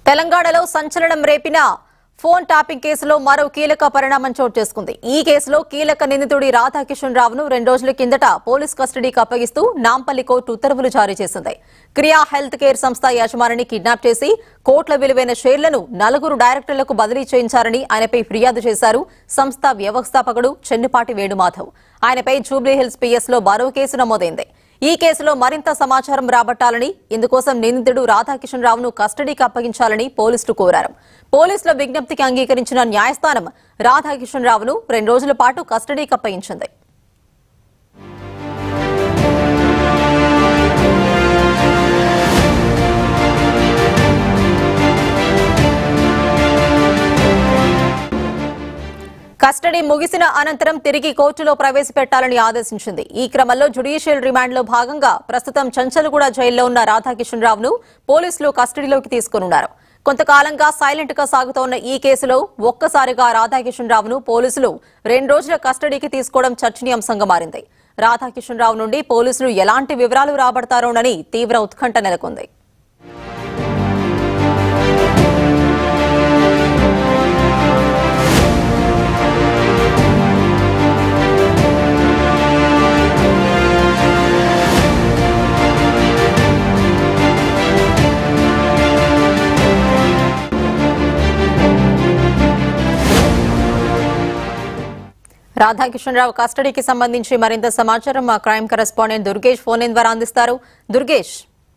తెలంగాణలో సంచలనం రేపిన phone tapping కేసులో మరో కీలక పరిణామం చోటు చేసుకుంది ఈ కేసులో కీలక నిందితుడి రాధాకిషన్ రావును రెండు రోజుల కిందట పోలీస్ కస్టడీకి అప్పగిస్తూ నాంపల్లి కోర్టు ఉత్తర్వులు జారీ చేసింది క్రియా హెల్త్ కేర్ సంస్థ యజమానిని కిడ్నాప్ చేసి కోట్ల విలువైన షేర్లను నలుగురు డైరెక్టర్లకు బదిలీ చేయించారని ఆయనపై ఫిర్యాదు చేశారు సంస్థ వ్యవస్థాపకుడు చెన్నుపాటి వేణుమాధవ్ ఆయనపై జూబ్లీహిల్స్ పిఎస్ లో మరో కేసు నమోదైంది ఈ కేసులో మరింత సమాచారం రాబట్టాలని ఇందుకోసం నిందితుడు రాధాకిషన్ రావును కస్టడీకి అప్పగించాలని పోలీసులు కోరారు పోలీసుల విజ్ఞప్తికి అంగీకరించిన న్యాయస్థానం రాధాకిషన్ రావును రెండు రోజుల పాటు కస్టడీకి అప్పగించింది కస్టడీ ముగిసిన అనంతరం తిరిగి కోర్టులో ప్రవేశపెట్టాలని ఆదేశించింది ఈ క్రమంలో జ్యుడిషియల్ రిమాండ్లో భాగంగా ప్రస్తుతం చంచల్గూడ జైల్లో ఉన్న రాధాకిషన్ రావును పోలీసులు కస్టడీలోకి తీసుకున్నారు కొంతకాలంగా సైలెంట్ గా సాగుతోన్న ఈ కేసులో ఒక్కసారిగా రాధాకిషన్ రావును పోలీసులు రెండు రోజుల కస్టడీకి తీసుకోవడం చర్చనీయాంశంగా మారింది రాధాకిషన్ రావు నుండి పోలీసులు ఎలాంటి వివరాలు రాబడతారోనని తీవ్ర ఉత్కంఠ నెలకొంది రాధాకిషన్ రావు కస్టడీకి సంబంధించి మరింత సమాచారం మా crime correspondent Durgesh phone in ద్వారా అందిస్తారు Durgesh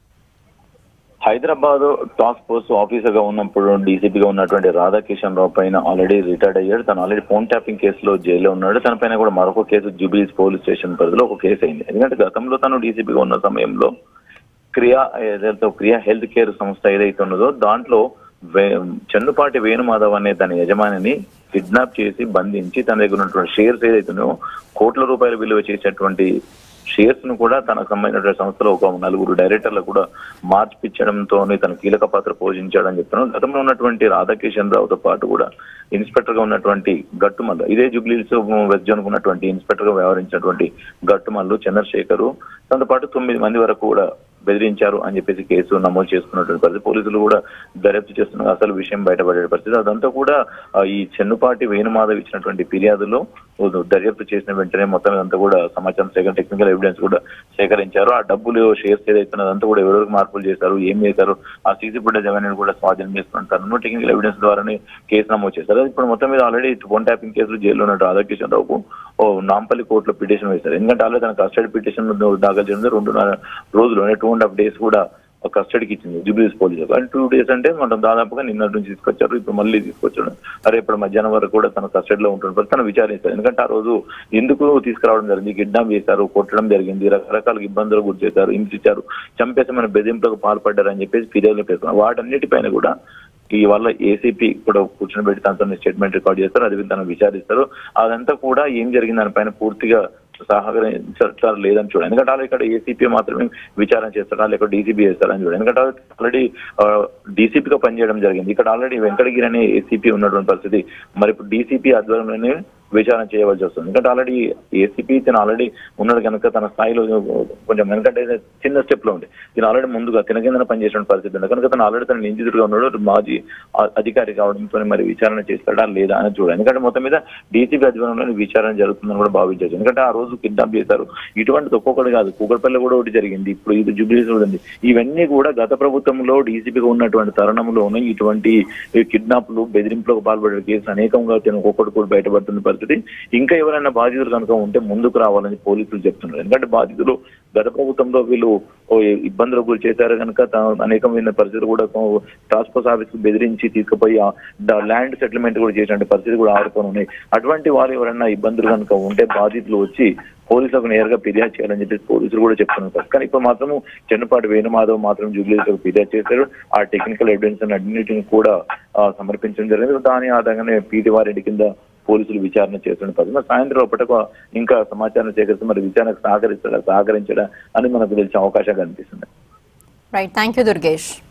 Hyderabad task force officer గా ఉన్నప్పుడు డీసీపీగా ఉన్నటువంటి రాధాకిషన్ రావు పైన ఆల్రెడీ రిటైర్డ్ అయ్యాడు తను ఆల్రెడీ ఫోన్ ట్యాపింగ్ కేసులో జైల్లో ఉన్నాడు తన పైన కూడా మరొక కేసు జూబిలీస్ పోలీస్ స్టేషన్ పరిధిలో ఒక కేసు అయింది ఎందుకంటే గతంలో తను డీసీపీగా ఉన్న సమయంలో క్రియా ఏదైతే క్రియా హెల్త్ కేర్ సంస్థ ఏదైతే ఉన్నదో దాంట్లో వే- చెన్నుపాటి వేణుమాధవ్ అనే తన యజమానిని కిడ్నాప్ చేసి బంధించి తన దగ్గర ఉన్నటువంటి షేర్స్ ఏదైతే ఉన్నాయో కోట్ల రూపాయల విలువ చేసేటువంటి షేర్స్ ను కూడా తనకు సంబంధించినటువంటి సంస్థలో ఒక నలుగురు డైరెక్టర్లు కూడా మార్చిపించడంతో తన కీలక పాత్ర పోషించాడని చెప్తున్నాను గతంలో ఉన్నటువంటి రాధాకిషన్ రావుతో పాటు కూడా ఇన్స్పెక్టర్ గా ఉన్నటువంటి గట్టుమల్లు ఇదే జుబ్లీస్ వెస్ట్ జోన్ ఉన్నటువంటి ఇన్స్పెక్టర్ గా వ్యవహరించినటువంటి గట్టుమల్లు చంద్రశేఖరు దాంతో పాటు తొమ్మిది మంది వరకు కూడా బెదిరించారు అని చెప్పేసి కేసు నమోదు చేసుకున్నటువంటి పరిస్థితి పోలీసులు కూడా దర్యాప్తు చేస్తున్న అసలు విషయం బయటపడే పరిస్థితి అదంతా కూడా ఆ, ఈ చెన్నుపాటి వేణుమాధవ్ ఇచ్చినటువంటి ఫిర్యాదులో దర్యాప్తు చేసిన వెంటనే మొత్తం ఇదంతా కూడా సమాచారం సేకరణ టెక్నికల్ ఎవిడెన్స్ కూడా సేకరించారు ఆ డబ్బులు షేర్స్ ఏదైతే ఉన్నదో అదంతా కూడా ఎవరెవరికి మార్పులు చేశారు ఏం చేశారు ఆ సీసీ ఫుటేజ్ అవన్నీ కూడా స్వాధీనం చేసుకుంటారు టెక్నికల్ ఎవిడెన్స్ ద్వారానే కేసు నమోదు చేశారు ఇప్పుడు మొత్తం మీద ఆల్రెడీ ఫోన్ ట్యాపింగ్ కేసులు జైల్లో ఉన్నట్టు రాధాకిషన్ రావుకు ఓ నాంపల్లి కోర్టులో పిటిషన్ వేశారు ఎందుకంటే ఆల్రెడీ తన కస్టడీ పిటిషన్ దాఖలు చేయడం రెండున్నర రోజులు టూ అండ్ హాఫ్ డేస్ కూడా కస్టడీకి ఇచ్చింది Jubilee Hills police and two days అంటే మనం దాదాపుగా నిన్నటి నుంచి తీసుకొచ్చారు ఇప్పుడు మళ్ళీ తీసుకొచ్చాడు అరే ఇప్పుడు మధ్యాహ్నం వరకు కూడా తన కస్టడీలో ఉంటున్న తను విచారిస్తారు ఎందుకంటే ఆ రోజు ఎందుకు తీసుకురావడం జరిగింది కిడ్నాప్ చేశారు కొట్టడం జరిగింది రకరకాల ఇబ్బందులు గురి చేశారు హింసించారు చంపేసమని బెదింపులకు పాల్పడ్డారు అని చెప్పేసి ఫిర్యాదులు పేర్కొన్నారు వాటన్నిటిపైన కూడా ఈ వల్ల ఏసీపీ కూడా కూర్చొని పెట్టి తనతో స్టేట్మెంట్ రికార్డ్ చేస్తారు అది తను విచారిస్తారు అదంతా కూడా ఏం జరిగింది దానిపైన పూర్తిగా సహకరించారు లేదని చూడండి ఎందుకంటే వాళ్ళు ఇక్కడ ఏసీపీ మాత్రమే విచారణ చేస్తారా లేకపోతే డీసీపీ చేస్తారని చూడండి ఎందుకంటే ఆల్రెడీ డీసీపీగా పనిచేయడం జరిగింది ఇక్కడ ఆల్రెడీ వెంకటగిరి అనే ఏసీపీ ఉన్నటువంటి పరిస్థితి మరి ఇప్పుడు డీసీపీ ఆధ్వర్యంలోనే విచారణ చేయవలసి వస్తుంది ఎందుకంటే ఆల్రెడీ ఏసీపీ తను ఆల్రెడీ ఉన్నాడు కనుక తన స్థాయిలో కొంచెం ఎందుకంటే చిన్న స్టెప్ లో ఉంది తను ఆల్రెడీ ముందుగా తిన కింద పనిచేసిన పరిస్థితి ఉంది కనుక తను ఆల్రెడీ తన నిందితుడిగా ఉన్నాడు మాజీ ఆ- అధికారి కావడంతో మరి విచారణ చేస్తాడా లేదా అని చూడాలి ఎందుకంటే మొత్తం మీద డీసీపీ ఆధ్వర్యంలోనే విచారణ జరుగుతుందని కూడా భావించవచ్చు ఎందుకంటే ఆ రోజు కిడ్నాప్ చేశారు ఇటువంటిది ఒక్కొక్కటి కాదు కూకట్పల్లి కూడా ఒకటి జరిగింది ఇప్పుడు ఇది జూబ్లీస్ కూడా ఉంది ఇవన్నీ కూడా గత ప్రభుత్వంలో డీసీపీగా ఉన్నటువంటి తరుణంలోనే ఇటువంటి కిడ్నాప్లు బెదిరింపులకు పాల్పడే కేసులు అనేకంగా తిన ఒక్కొక్కటి కూడా బయటపడుతున్న పరిస్థితి ఇంకా ఎవరైనా బాధితులు కనుక ఉంటే ముందుకు రావాలని పోలీసులు చెప్తున్నారు ఎందుకంటే బాధితులు గత ప్రభుత్వంలో వీళ్ళు ఓ ఇబ్బందులకు గురి చేశారు కనుక తా- అనేకమైన పరిస్థితులు కూడా టాస్క్ ఫోర్స్ ఆఫీస్ బెదిరించి తీసుకుపోయి ఆ ద- ల్యాండ్ సెటిల్మెంట్ కూడా చేసిన పరిస్థితి కూడా ఆడుకొని ఉన్నాయి అటువంటి వారు ఎవరైనా ఇబ్బందులు కనుక ఉంటే బాధితులు వచ్చి పోలీసులకు నేరుగా ఫిర్యాదు చేయాలని చెప్పి పోలీసులు కూడా చెప్తున్నారు కానీ ఇప్పుడు మాత్రం చెన్నుపాటి వేణుమాధవ్ మాత్రం జూబ్లీలకు ఫిర్యాదు చేశారు ఆ టెక్నికల్ ఎవిడెన్స్ అన్నింటిని కూడా ఆ, సమర్పించడం జరిగింది దాని ఆధారంగానే పీటీ వారెడ్డి కింద పోలీసులు విచారణ చేస్తున్న పరిస్థితి మరి సాయంత్రం ఒకటకు ఇంకా సమాచారం సేకరిస్తే మరి విచారణకు సహకరిస్తాడా సహకరించడా అని మనకు తెలిసే అవకాశం కనిపిస్తుంది రైట్ థ్యాంక్ యూ దుర్గేష్